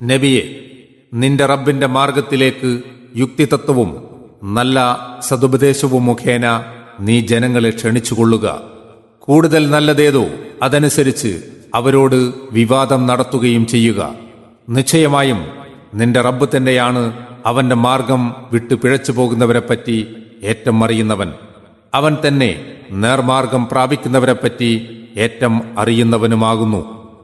നബിയെ നിന്റെ റബ്ബിന്റെ മാർഗത്തിലേക്ക് യുക്തിതത്വവും നല്ല സതുപദേശവും മുഖേന നീ ജനങ്ങളെ ക്ഷണിച്ചുകൊള്ളുക കൂടുതൽ നല്ലതേതോ അതനുസരിച്ച് അവരോട് വിവാദം നടത്തുകയും ചെയ്യുക നിശ്ചയമായും നിന്റെ റബ്ബ് തന്നെയാണ് അവന്റെ മാർഗം വിട്ടു പിഴച്ചു പോകുന്നവരെപ്പറ്റി ഏറ്റം അറിയുന്നവൻ അവൻ തന്നെ നേർമാർഗം പ്രാപിക്കുന്നവരെപ്പറ്റി ഏറ്റം അറിയുന്നവനുമാകുന്നു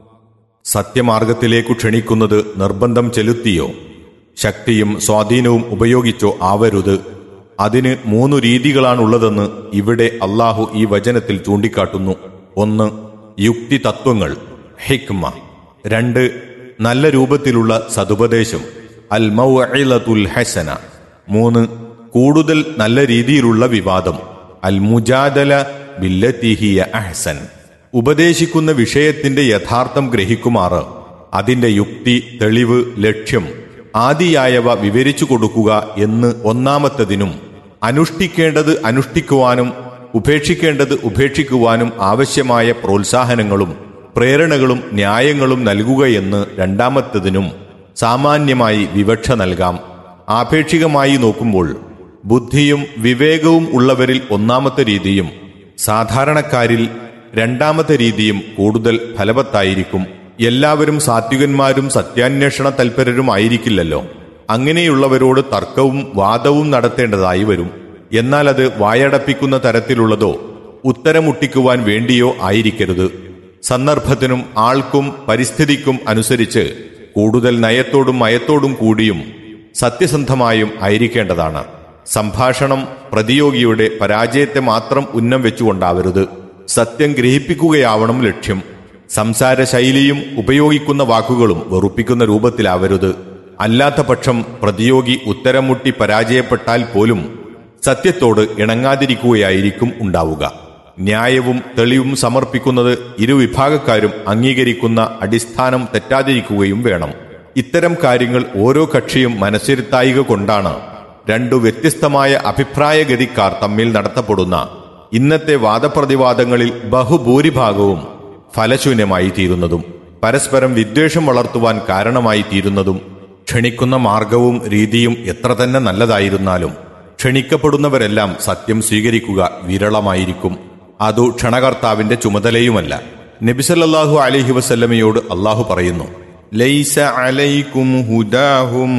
സത്യമാർഗത്തിലേക്കു ക്ഷണിക്കുന്നത് നിർബന്ധം ചെലുത്തിയോ ശക്തിയും സ്വാധീനവും ഉപയോഗിച്ചോ ആവരുത് അതിന് മൂന്നു രീതികളാണുള്ളതെന്ന് ഇവിടെ അള്ളാഹു ഈ വചനത്തിൽ ചൂണ്ടിക്കാട്ടുന്നു ഒന്ന് യുക്തി തത്വങ്ങൾ ഹിക്മ രണ്ട് നല്ല രൂപത്തിലുള്ള സതുപദേശം അൽ മൗഇലത്തുൽ ഹസന മൂന്ന് കൂടുതൽ നല്ല രീതിയിലുള്ള വിവാദം അൽ മുജാദല ബില്ലത്തിഹിയ അഹ്സൻ ഉപദേശിക്കുന്ന വിഷയത്തിന്റെ യഥാർത്ഥം ഗ്രഹിക്കുമാറ് അതിന്റെ യുക്തി തെളിവ് ലക്ഷ്യം ആദിയായവ വിവരിച്ചു കൊടുക്കുക എന്ന് ഒന്നാമത്തതിനും അനുഷ്ഠിക്കേണ്ടത് അനുഷ്ഠിക്കുവാനും ഉപേക്ഷിക്കേണ്ടത് ഉപേക്ഷിക്കുവാനും ആവശ്യമായ പ്രോത്സാഹനങ്ങളും പ്രേരണകളും ന്യായങ്ങളും നൽകുകയെന്ന് രണ്ടാമത്തതിനും സാമാന്യമായി വിവക്ഷ നൽകാം ആപേക്ഷികമായി നോക്കുമ്പോൾ ബുദ്ധിയും വിവേകവും ഉള്ളവരിൽ ഒന്നാമത്തെ രീതിയും സാധാരണക്കാരിൽ രണ്ടാമത്തെ രീതിയും കൂടുതൽ ഫലവത്തായിരിക്കും എല്ലാവരും സാത്വികന്മാരും സത്യാന്വേഷണ തൽപരരും ആയിരിക്കില്ലല്ലോ അങ്ങനെയുള്ളവരോട് തർക്കവും വാദവും നടത്തേണ്ടതായി വരും എന്നാൽ അത് വായടപ്പിക്കുന്ന തരത്തിലുള്ളതോ ഉത്തരമുട്ടിക്കുവാൻ വേണ്ടിയോ ആയിരിക്കരുത് സന്ദർഭത്തിനും ആൾക്കും പരിസ്ഥിതിക്കും അനുസരിച്ച് കൂടുതൽ നയത്തോടും മയത്തോടും കൂടിയും സത്യസന്ധമായും ആയിരിക്കേണ്ടതാണ് സംഭാഷണം പ്രതിയോഗിയുടെ പരാജയത്തെ മാത്രം ഉന്നം വെച്ചുകൊണ്ടാവരുത് സത്യം ഗ്രഹിപ്പിക്കുകയാവണം ലക്ഷ്യം സംസാര ശൈലിയും ഉപയോഗിക്കുന്ന വാക്കുകളും വെറുപ്പിക്കുന്ന രൂപത്തിലാവരുത് അല്ലാത്ത പക്ഷം പ്രതിയോഗി ഉത്തരം മുട്ടി പരാജയപ്പെട്ടാൽ പോലും സത്യത്തോട് ഇണങ്ങാതിരിക്കുകയായിരിക്കും ഉണ്ടാവുക ന്യായവും തെളിവും സമർപ്പിക്കുന്നത് ഇരുവിഭാഗക്കാരും അംഗീകരിക്കുന്ന അടിസ്ഥാനം തെറ്റാതിരിക്കുകയും വേണം ഇത്തരം കാര്യങ്ങൾ ഓരോ കക്ഷിയും മനസ്സിരുത്തായിക കൊണ്ടാണ് രണ്ടു വ്യത്യസ്തമായ അഭിപ്രായഗതിക്കാർ തമ്മിൽ നടത്തപ്പെടുന്ന ഇന്നത്തെ വാദപ്രതിവാദങ്ങളിൽ ബഹുഭൂരിഭാഗവും ഫലശൂന്യമായി തീരുന്നതും പരസ്പരം വിദ്വേഷം വളർത്തുവാൻ കാരണമായി തീരുന്നതും ക്ഷണിക്കുന്ന മാർഗവും രീതിയും എത്ര തന്നെ നല്ലതായിരുന്നാലും ക്ഷണിക്കപ്പെടുന്നവരെല്ലാം സത്യം സ്വീകരിക്കുക വിരളമായിരിക്കും അതു ക്ഷണകർത്താവിന്റെ ചുമതലയുമല്ല നബിസല്ലാഹു അലഹി വസല്ലമയോട് അള്ളാഹു പറയുന്നു ليس عليكم هداهم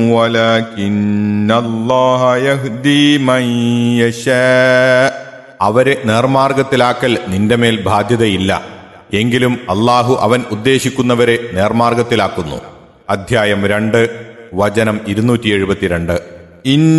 ولكن الله يهدي من يشاء അവരെ നേർമാർഗത്തിലാക്കൽ നിന്റെ മേൽ ബാധ്യതയില്ല എങ്കിലും അള്ളാഹു അവൻ ഉദ്ദേശിക്കുന്നവരെ നേർമാർഗത്തിലാക്കുന്നു അധ്യായം രണ്ട് വചനം ഇരുന്നൂറ്റി എഴുപത്തിരണ്ട് إن